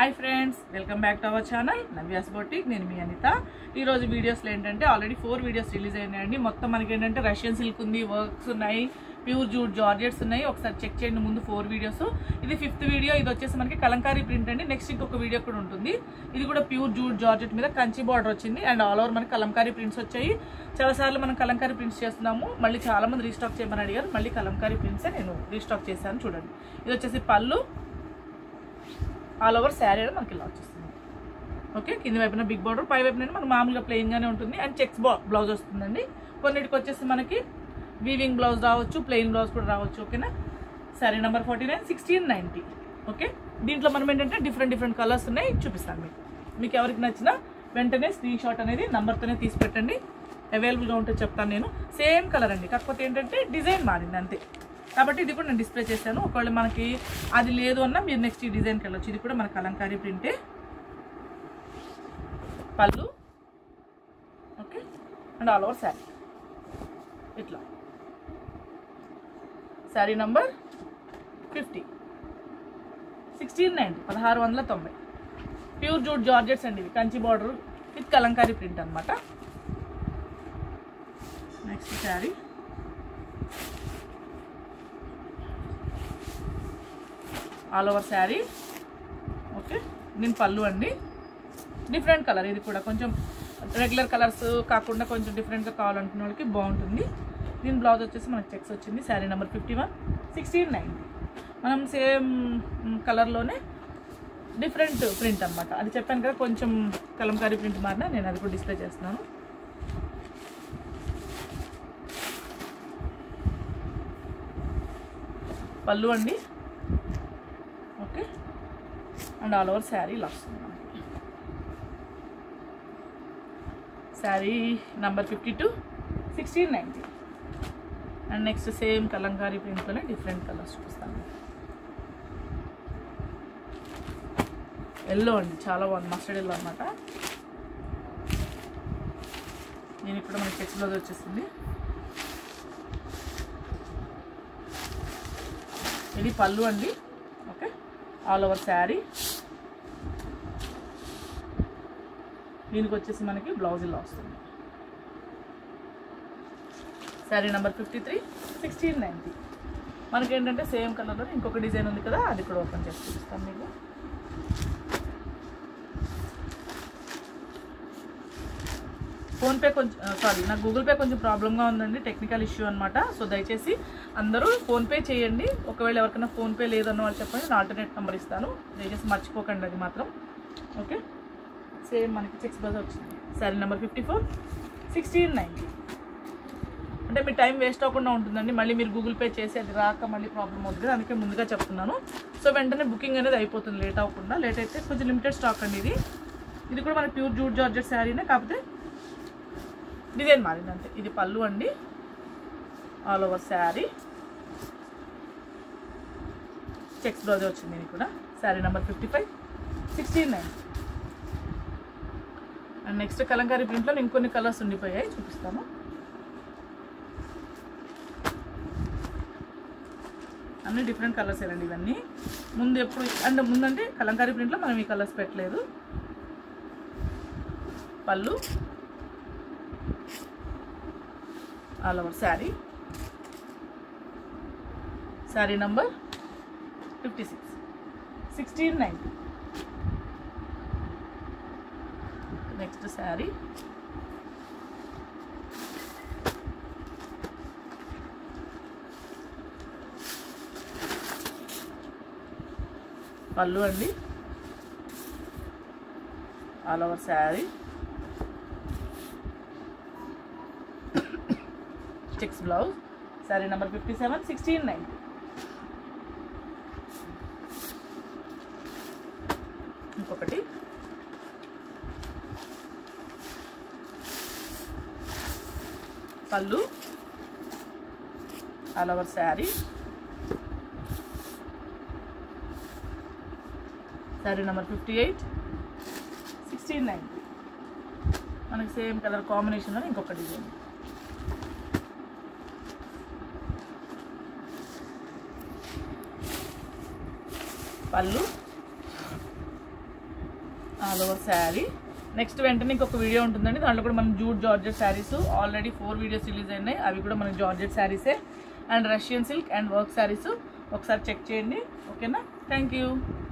hi friends welcome back to our channel Navya's boutique నేను మీ అనిత ఈ రోజు వీడియోస్లో ఏంటంటే ఆల్రెడీ ఫోర్ వీడియోస్ రిలీజ్ అయినాయండి మొత్తం మనకి ఏంటంటే రష్యన్ సిల్క్ ఉంది వర్క్స్ ఉన్నాయి ప్యూర్ జూట్ జార్జెట్స్ ఉన్నాయి ఒకసారి చెక్ చేయండి ముందు ఫోర్ వీడియోస్ ఇది ఫిఫ్త్ వీడియో ఇది వచ్చేసి మనకి కలంకారీ ప్రింట్ అండి నెక్స్ట్ ఇంకొక వీడియో కూడా ఉంటుంది ఇది కూడా ప్యూర్ జూట్ జార్జెట్ మీద కంచి బార్డర్ వచ్చింది అండ్ ఆల్ ఓవర్ మనకి కలంకారీ ప్రింట్స్ వచ్చాయి చాలాసార్లు మనం కలంకారీ ప్రింట్స్ చేస్తున్నాము మళ్ళీ చాలా మంది రీస్టాక్ చేయమని అడిగారు మళ్ళీ కలంకారీ ప్రింట్సే నేను రీస్టాక్ చేశాను చూడండి ఇది వచ్చేసి పళ్ళు ఆల్ ఓవర్ శారీ అనేది మనకి ఇలా వచ్చేస్తుంది ఓకే కింది వైపున బిగ్ బార్డర్ పై వైపున మనకి మామూలుగా ప్లెయిన్గానే ఉంటుంది అండ్ చెక్స్ బ్లౌజ్ వస్తుందండి కొన్నిటికి వచ్చేసి మనకి వీవింగ్ బ్లౌజ్ రావచ్చు ప్లెయిన్ బ్లౌజ్ కూడా రావచ్చు ఓకేనా sari number forty nine sixteen ninety okay దీంట్లో మనం ఏంటంటే డిఫరెంట్ డిఫరెంట్ కలర్స్ ఉన్నాయి చూపిస్తాను మీకు మీకు ఎవరికి నచ్చినా వెంటనే స్క్రీన్ షాట్ అనేది నెంబర్తోనే తీసి పెట్టండి అవైలబుల్గా ఉంటే చెప్తాను నేను సేమ్ కలర్ అండి కాకపోతే ఏంటంటే డిజైన్ మారింది అంతే కాబట్టి ఇది కూడా నేను డిస్ప్లే చేశాను ఒకవేళ మనకి అది లేదు అన్నా మీరు నెక్స్ట్ ఈ డిజైన్కి వెళ్ళొచ్చు ఇది కూడా మన కలంకారీ ప్రింటే పళ్ళు okay and all over sari ఇట్లా sari number fifty sixteen ninety పదహారు వందల తొంభై ప్యూర్ జూట్ జార్జెట్స్ అండి ఇవి Kanchi border with Kalamkari print అనమాట next sari all over sari okay దీని పళ్ళు అండి డిఫరెంట్ కలర్ ఇది కూడా కొంచెం రెగ్యులర్ కలర్స్ కాకుండా కొంచెం డిఫరెంట్గా కావాలనుకున్న వాళ్ళకి బాగుంటుంది దీని బ్లౌజ్ వచ్చేసి మనకి చెక్స్ వచ్చింది sari number fifty one sixteen ninety మనం సేమ్ కలర్లోనే డిఫరెంట్ ప్రింట్ అనమాట అది చెప్పాను కదా కొంచెం కలంకారీ ప్రింట్ మారినా నేను అది కూడా డిస్ప్లే చేస్తున్నాను పళ్ళు అండి okay and all over sari ఇలా వస్తుంది మనకి sari number fifty two sixteen ninety and next same Kalamkari ప్రింట్లోనే డిఫరెంట్ కలర్స్ చూపిస్తాను ఎల్లో అండి చాలా బాగుంది మస్టర్డ్ ఎల్లో అనమాట నేను ఇప్పుడు మనకి చెక్స్ బ్లౌజ్ వచ్చేసింది ఇది పళ్ళు అండి ఓకే ఆల్ ఓవర్ శారీ దీనికి వచ్చేసి మనకి బ్లౌజ్ ఇలా వస్తుంది sari number fifty three sixteen ninety మనకి ఏంటంటే సేమ్ కలర్లో ఇంకొక డిజైన్ ఉంది కదా అది కూడా ఓపెన్ చేసి చూపిస్తాను మీకు ఫోన్పే కొంచెం సారీ నాకు గూగుల్ పే కొంచెం ప్రాబ్లమ్గా ఉందండి టెక్నికల్ ఇష్యూ అనమాట సో దయచేసి అందరూ ఫోన్పే చేయండి ఒకవేళ ఎవరికైనా ఫోన్పే లేదన్న వాళ్ళు చెప్పండి నేను ఆల్టర్నేట్ నెంబర్ ఇస్తాను దయచేసి మర్చిపోకండి అది మాత్రం ఓకే సేమ్ మనకి సిక్స్ బస్ వచ్చింది sari number fifty four sixteen ninety అంటే మీ టైం వేస్ట్ అవ్వకుండా ఉంటుందండి మళ్ళీ మీరు గూగుల్ పే చేసి అది రాక మళ్ళీ ప్రాబ్లం అవుతుంది కదా అందుకే ముందుగా చెప్తున్నాను సో వెంటనే బుకింగ్ అనేది అయిపోతుంది లేట్ అవ్వకుండా లేట్ అయితే కొంచెం లిమిటెడ్ స్టాక్ అండి ఇది ఇది కూడా మనకి ప్యూర్ జూట్ జార్జెట్ శారీనే కాకపోతే డిజైన్ మారింది అంతే ఇది పళ్ళు అండి all over sari checks blouse వచ్చింది దీనికి కూడా sari number fifty five sixteen nine and next Kalamkari ప్రింట్లో ఇంకొన్ని కలర్స్ ఉండిపోయాయి చూపిస్తాను అన్ని డిఫరెంట్ కలర్స్ అండి ఇవన్నీ ముందు ఎప్పుడు అంటే ముందంటే కలంకారీ ప్రింట్లో మనం ఈ కలర్స్ పెట్టలేదు పళ్ళు all over sari sari number fifty six sixteen ninety next sari పళ్ళు అండి all over sari checks blouse sari number fifty seven sixteen ninety ఇంకొకటి పళ్ళు all over sari sari number fifty eight sixteen ninety మనకి same colour కాంబినేషన్లో ఇంకొక design పళ్ళు all over sari next వెంటనే ఇంకొక వీడియో ఉంటుందండి దాంట్లో కూడా మనం jute georgette sarees already four videos release అయినాయి అవి కూడా మన జార్జెట్ శారీసే and Russian silk and work sarees ఒకసారి చెక్ చేయండి ఓకేనా థ్యాంక్ యూ